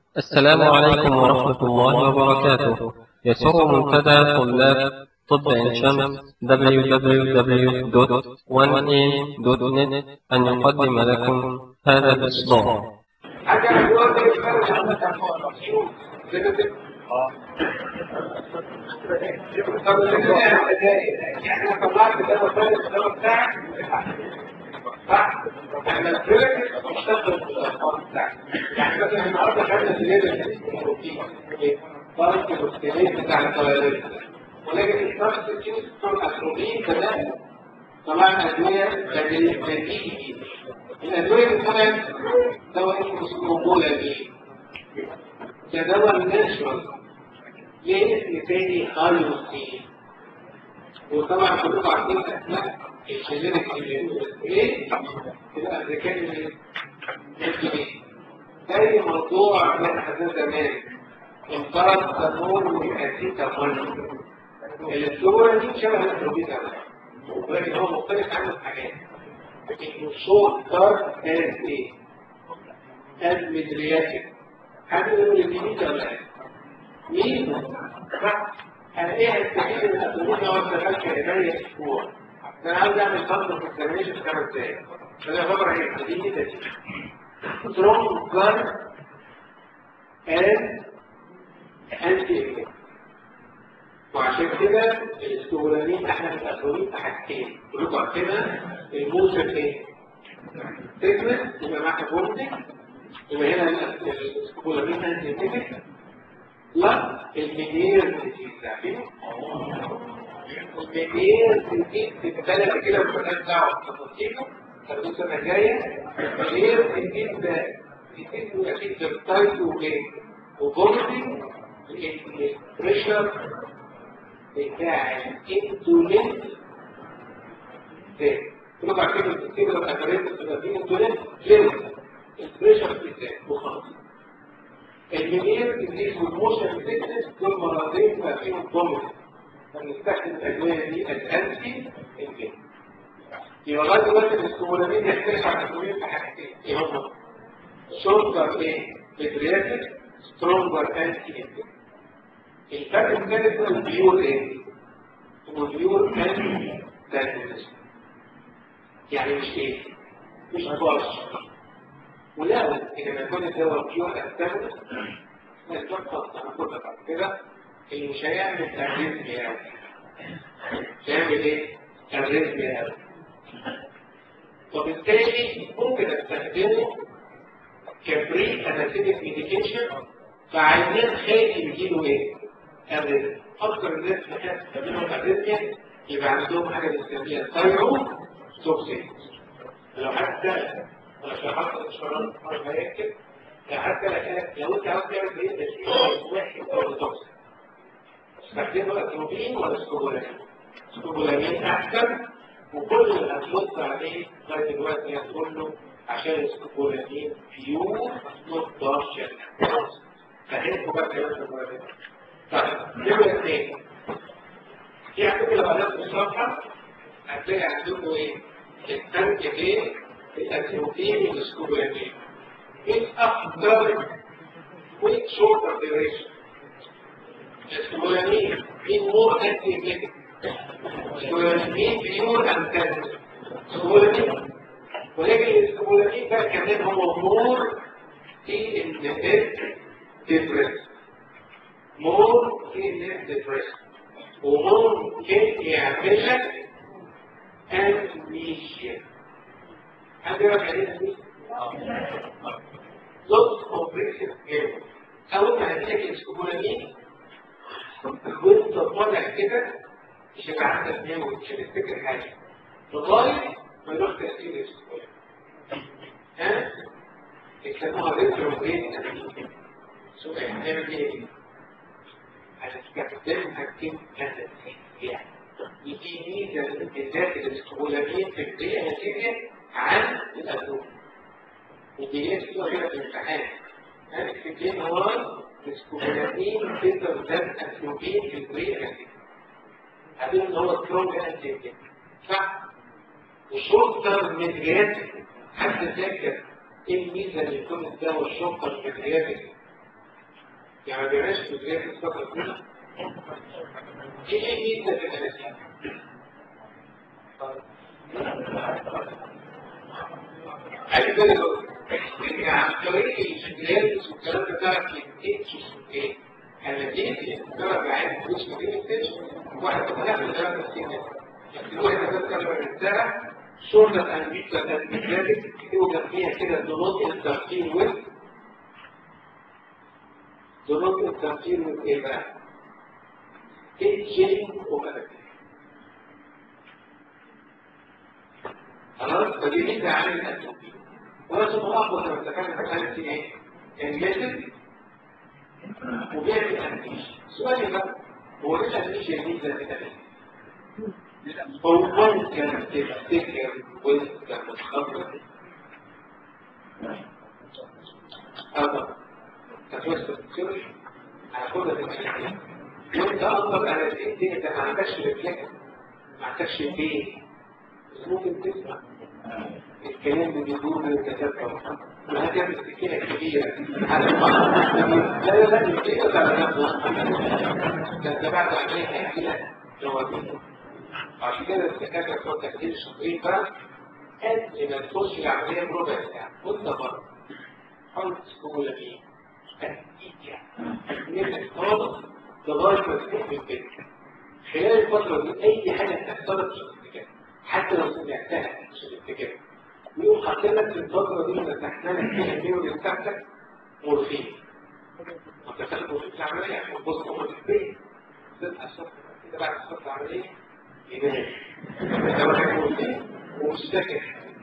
السلام عليكم ورحمة الله وبركاته يسر منتدى طلاب طب عين شمس www.1am.net أن يقدم لكم هذا الإصدار حاجة دلوقتي طب يعني انا طلعت دواء ثالث الدواء بتاعك صح؟ يعني الكلينيك مشتغل بالارقام بتاعك يعني مثلا النهارده خدنا زياده البروتين درجه الاكسجين بتاع التوالد ولكن الكارت الجينيس بتوع الاسروبين كمان طلعنا ادويه بديهيه الادويه اللي طلعت دواء اسمه سكوبولا دي ده دواء ناتشورال ليه اسم تاني هايوستين وطبعا كلكم عارفين اسماء الجينيريك ليه؟ الامريكان اللي زي موضوع من حدث زمان انقرض قانون والاسيتامول الصورة دي شبه الاتروبين ولكن هو مختلف عنه في حاجات انه شورت دارك از ايه؟ از مدرياتيك حد يقول لي مين ده ولا ايه؟ مين؟ انا ايه هستفيد من الاتروبين لو اشتغلت كهداية اسبوع؟ انا عاوز اعمل فصل في الكلميشن في خمس دقايق فده يعتبر ايه؟ دي كده stronger and anti وعشان كده الاسكولامين احنا متأخرين في حاجتين كلكم عارفينها الموسم ايه؟ تكمل يبقى معاك بولتك يبقى هنا الاسكولامين انتيتيك لا المنير ديزيز عارفين؟ المنير ديزيز بتتبلد كده ومالهاش دعوه بتفاصيله خلوه السنه الجايه المنير ديزيز ده ديزيز اكيد فيرتايت وايه؟ وبولتنج البريشر بتاع الانسولين ده كلكم عارفين الكتير الأكاريت بتبقى فيه انسولين جيرز البريشر بتاعه وخلاص المنير اللي اسمه الموشن سيكنس دول مرضين بقى فيهم ضمن فبنستخدم الأدوية دي الأنتي انفين يبقى لغاية دلوقتي الاسكولامين يختلف عن الاسكولامين في حاجتين ايه هما؟ شورتر ايه؟ مدرياتيك سترونجر انتي انفين الفرق الثالث هو البيور ايه؟ هو البيور انتي دايجنوستيك يعني مش ايه؟ مش باش ولو ان ما يكون الدواء بيور انتاجونست نتوقف انا قلت قبل كده انه مش هيعمل اريزميا قوي مش هيعمل ايه؟ اريزميا قوي وبالتالي ممكن استخدمه كبري انستيك ميديكيشن فعايزين خايف يجيله ايه؟ الرزق اكثر الناس اللي كانت بتعملهم الرزق يبقى عندهم حاجه بنسميها ثايرو توكسيك لو حد سال ولا شرحت الاشارات مره هيكتب حتى لو انت عاوز تعمل ايه تشخيص واحد ثايرو توكسيك استخدموا اتروبين ولا سكوبولامين سكوبولامين احسن وكل اللي هتبص عليه لغايه دلوقتي هتقول له عشان السكوبولامين بيور نوت بارشل فهمتوا بقى كلام المرة طيب نمرة اثنين في عندكم لو قلبت الصفحة هتلاقي عندكم ايه؟ التانك ايه؟ الاتروبين والسكوبولامين مين أفضل وين شورتر ديريشن السكوبولامين مين مور انتي السكوبولامين بيور انتي السكوبولامين ولكن السكوبولامين بقى كمان هو مور في النتيجة ديبريس مور في الناس ديبريس وممكن يعملك امنيشيا حد يعرف يعني ايه لوس كومبريسيف جيم اول ما هتلاقي السكوبولامين وانت طالع كده مش هيبقى عندك ناوي مش هتفتكر حاجه لغايه ما يروح تاثير السكوبولامين ها يسموها ريتروجريد سؤال هنعمل ايه؟ هنستخدمها كده يعني يجي ميزه بالذات الاسكولامين في البيئه نتيجه عن الاتوم ودي ليه كده في الامتحان هنكتب ليه هو الاسكولامين تقدر ذات اتروبين في البيئه نتيجه هذول اللي هو سترونج انتي صح وشورتر مدرياتيك حتى ذاكر ايه الميزه اللي يكون الدواء الشورتر مدرياتيك يعني ما بيعملش في الجريح الفترة كلها ايه ايه ميزة في الانسان؟ عايز بالك ان عن طريق الجهاز والكلام ده تعرف ينتج ايه؟ النتيجة سبب عين مش ممكن ينتج واحد تتنفس ثلاثة سنين الواحد تتذكر الساعة شرطة أنبيكا الأنبيكاتك يوجد فيها كده ضغوط التفكير وال ضغوط التفكير والايه بقى؟ تيجين وكذا خلاص فدي ميزة عن الأسوبي ورسم ملاحظة لما تكلم عن في ايه؟ الميزة وبيعمل أنتيش سؤالي بقى هو ليش أنتيش الميزة كده هو ممكن تفتكر وانت متخرج أبدا تتوسط تفكر هاخدها في الحياة وانت أصلا أنا دي انت ما عندكش ريفلكس ما عندكش بيه ممكن تسمع الكلام اللي بيقول من الكتاب وهكذا السكينة كبيرة على الأرض لا لا لا السكينة على نفسها ده انت بعد عملية هيحكي لك جوابين عشان كده الدكاتره بتوع تحليل الشخصيه بقى قبل ما تخش العمليه بربع ساعه وانت بره حاول تقول ايه؟ تأكيد خالص لغايه ما تكون الفكر خلال الفتره دي اي حاجه تحصلت في الاتجاه حتى لو سمعتها في الاتجاه ويقوم حاطين لك في الفتره دي فتحنا لك فيها الميموري بتاعتك مورفين وانت تاخد مورفين في العمليه عشان تبص مورفين في البيت تصحى الصبح كده بعد الصبح العمليه ينام ومستكر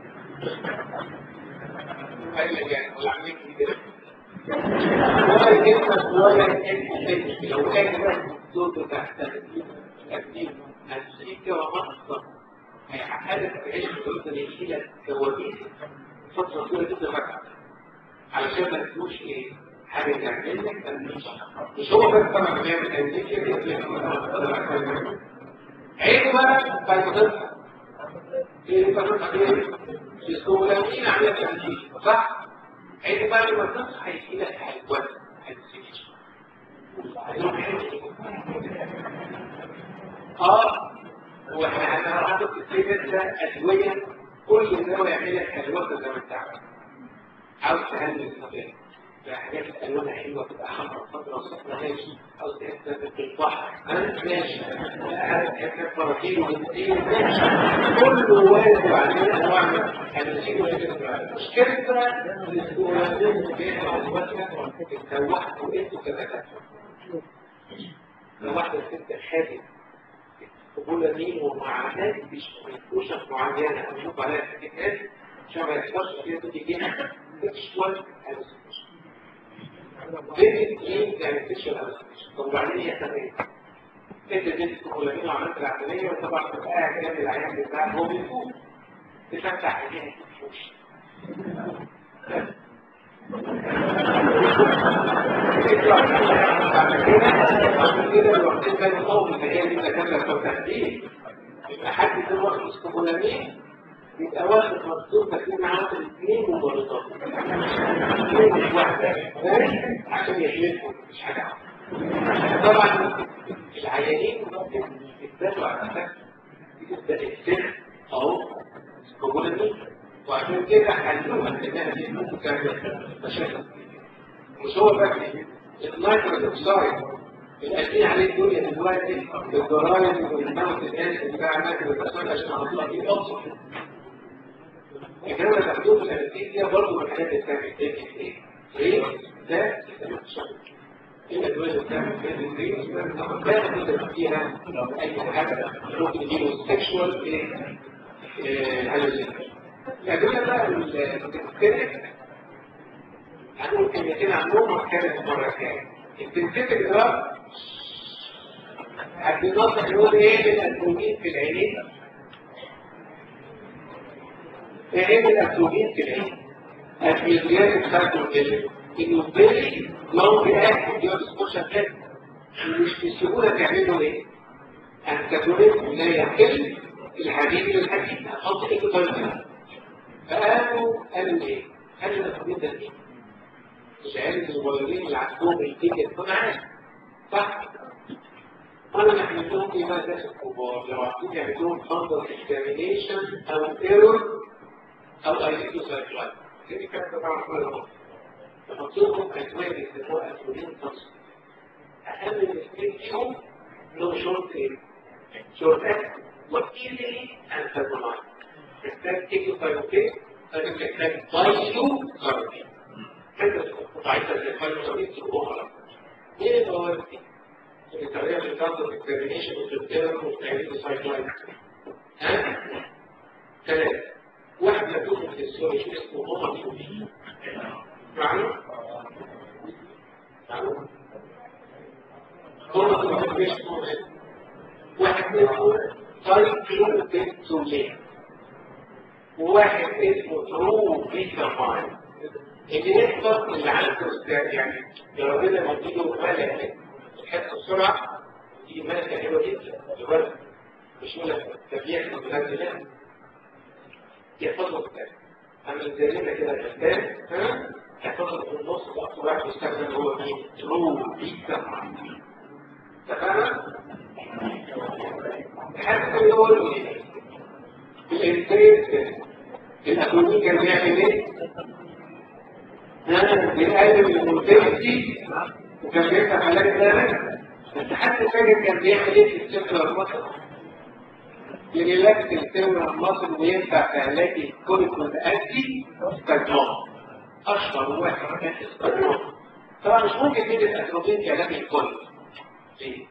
قال لك يعني ولا عمليه كده ولا كلمه ولا كلمه لو كان بقى الدكتور تحت التكتيك السيكه ومقصد هيحقق لك تعيش الدكتور يحكي لك كوابيس فتره طويله جدا فجاه علشان ما تكونش ايه حاجه تعمل لك مش هو بس طبعا بيعمل تنزيل عيب بقى بعد ما تصحى ايه تصحى ايه السهولانيين على التنفيذ صح عيب بقى لما تصحى يجي لك حيوان اه واحنا هنحط في ده ادويه كل دواء يعمل لك حلوه زي ما انت عاوز عاوز تهندل الطبيعه حاجات الوانها حلوه تبقى حمراء خضراء صفراء ماشي او تحس بالبحر ماشي تحس براكين وبنتين ماشي كله وارد وبعدين انواع من الانسين مشكلتنا الاستولادين بين الوجه التوحد وانتوا كذا لو واحده ست خادم القبولة دي ومعاناة مش منكوشة معينة هنشوف عليها حاجات عشان ما يحصلش فيها تيجي هنا سكشوال هالوسينيشن فكرة ايه يعني سكشوال هالوسينيشن طب وبعدين ايه كمان؟ انت جيت القبولة وعملت العملية وطبعا كنت قاعد جنب العيان بتاعك هو بيفوق تفتح عينيه تفوش عشان كده الوقتين كانوا قوم اللي هي دي تكلم التحديد يبقى حد يكون واخد اسكوبولامين يبقى واخد مكتوب تكليم معاه الاثنين مبارطات اثنين مش واحدة عشان يحلفوا مش حاجة طبعا العيانين ممكن يتبادلوا على اساس يبدا السر اهو اسكوبولامين وعشان كده حلوها انها دي ممكن تعمل مشاكل مش هو بس النيتروجين اوكسايد القاعدين عليه الدنيا دلوقتي بالجرايد والموت الناس بتاع النيتروجين اوكسايد عشان احطها في ابسط الكلام اللي مكتوب في الانستيزيا برضه من الحاجات اللي بتعمل ايه؟ ايه؟ ده الادويه اللي بتعمل فيها الريس لا فيها اي حاجه ممكن يجيله سيكشوال ايه؟ هالوسينيشن الادويه بقى الكلينيك هنقول كلمتين عنهم وهتكلم المره الجايه السنسيتك ده هتنصح نقول ايه الانسولين في العينين ايه الانسولين في العين الفيزيات السايكولوجيه انه فيري لونج اكتف دي سبوشن مش بسهوله تعمله ايه انتاجونيست لا يقل الحديد للحديد هتحط ايه طيب فقالوا قالوا ايه قالوا الانسولين ده ايه العيال الصغيرين اللي عندهم التيكت انا عارف صح انا ما حملتهم في بقى الناس الكبار لو عايزين يعملوهم فاندر اكزامينيشن او ايرور او ايديو سايكلايت دي كانت طبعا كل الوقت فمطلوبهم ادويه بيسموها اسولين تصل اهم من الاثنين فيهم انهم شورت ايه؟ شورت اكت وايزلي انتاجونايز محتاج تيجي فايروكيت لازم محتاج بايو كاربين كده قطعتها زي الفايل الصغير تبقى ايه الفوائد دي؟ الطريقه في الكاربون اكزامينيشن وتبتدي وتعمل سايكلايت ها؟ ثلاثة واحد مكتوب في السوري شو اسمه هوما فوبي معنى؟ معنى؟ هوما فوبي اسمه واحد اسمه سايكلوبيتولين وواحد اسمه ترو بيتافاين اللي يحصل اللي عنده يعني لو ربنا ما تيجي ملكة تحس بسرعة دي ملكة حلوة جدا الولد مش ملكة ده بيحصل بلاد لا يحفظه الكتاب عامل زي لنا كده الكتاب ها يحفظه في النص واكتر واحد يستخدم هو مين؟ ترو بيتافاين اتفقنا؟ حتى يقول الانتريس الأكوني كان بيعمل ايه؟ بيقلل المنتجتي وكان بيفتح علاج ذلك بس حتى فاكر كان بيعمل ايه في السيركل المصر يريلاكس السيركل المصر وينفع في علاج الكوليك والأنتي استجنون أشهر واحد كان استجنون طبعا مش ممكن تجد الأتروبين في علاج الكوليك ليه؟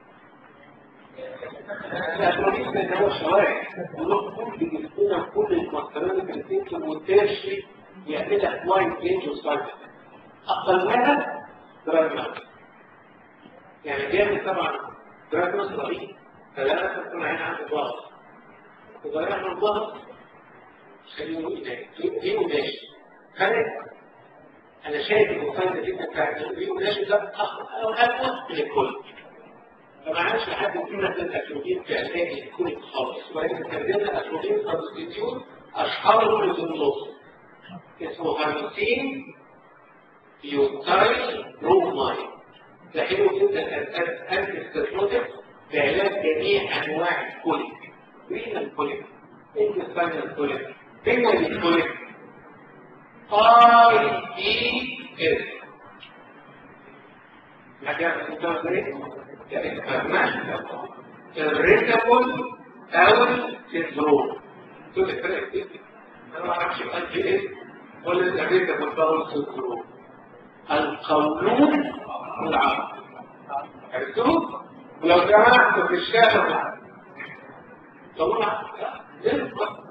الأتروبين ده هو الشوارع ونقول بجسمنا كل المصدرات اللي بتنتج والترشي يعملها وايد رينج وسايد أقلها دراجنوس يعني بيعمل طبعا دراجنوس رهيب فلا تكون عين عنده ضغط وضيع له الضغط خليه ينام ماشي خلي أنا شايف المساعدة جدا بتاعت الفيديو ماشي ده أقوى من الكل فما عادش لحد فينا من الأسلوبين في علاج الكل خالص ولكن استخدمنا أسلوبين سبستيتيوت أشهرهم اللي في النص اسمه خمسين يوتايل بروماين ده حلو جدا أنت استثمتك في علاج جميع أنواع الكوليك مين الكوليك؟ إيه الثانية الكوليك؟ فين الكوليك؟ اي اي اس حاجة ممتازة ايه؟ يعني فهمنا الريتابل او السندروم دول الفرق كتير انا ما اعرفش الاي جي اس ولا الريتابل او السندروم القولون والعقل عرفتوه؟ ولو جمعت في الشارع طلع يبقى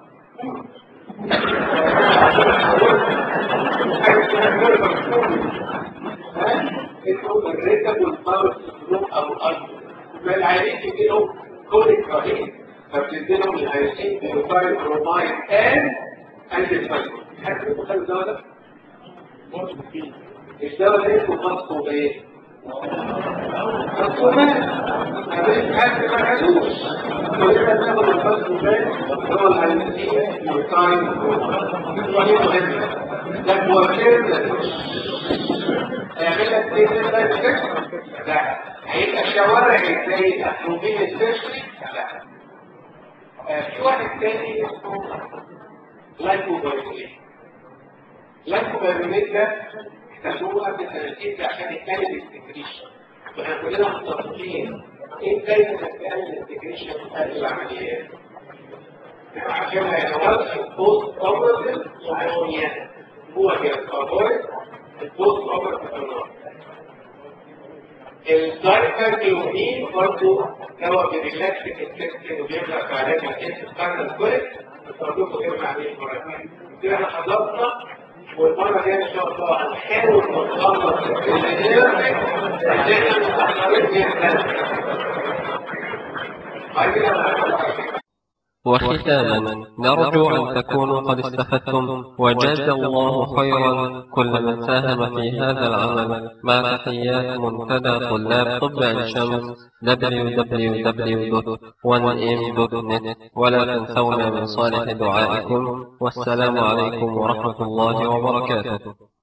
اسمه الريتب والطارق السلوك او الارض فالعيانين يجيلهم كل رهيب فبتديلهم الهيسين بيوتايل برومايد ان انتي سايكل حد متخيل الدواء ده؟ الدواء ده اسمه مصطو ايه؟ مصطومات هذه حاجة ما عدوش فإذا ناخد المصطومات هو الهيسين بيوتايل برومايد ده موافقنا هيعمل لك ايه كده لا هيبقى شوارع زي الأكروبين السيرشي لا في واحد تاني اسمه لايكوبايرونيت لايكوبايرونيت ده احتاجوه قبل سنتين ده عشان يتكلم السكريشن واحنا كلنا متفقين ايه دايما انك تقلل السكريشن قبل العمليات عشان ما يحصلش بوست اوبرتيف وعشان هو كده البوست اوبرتيف الدايكاربيومين برضه هو بيريلاكس السيستم وبيبدا في علاج الانس ستاندرد كويس بس برضه كلمه عليه المره الثانيه كده احنا حضرنا والمره الجايه ان شاء الله هنحاول نخلص الانجينيرنج اللي احنا متاخرين جدا وختاما نرجو أن تكونوا قد استفدتم وجاز الله خيرا كل من ساهم في هذا العمل مع تحيات منتدى طلاب طب عين شمس www.1m.net ولا تنسونا من صالح دعائكم والسلام عليكم ورحمة الله وبركاته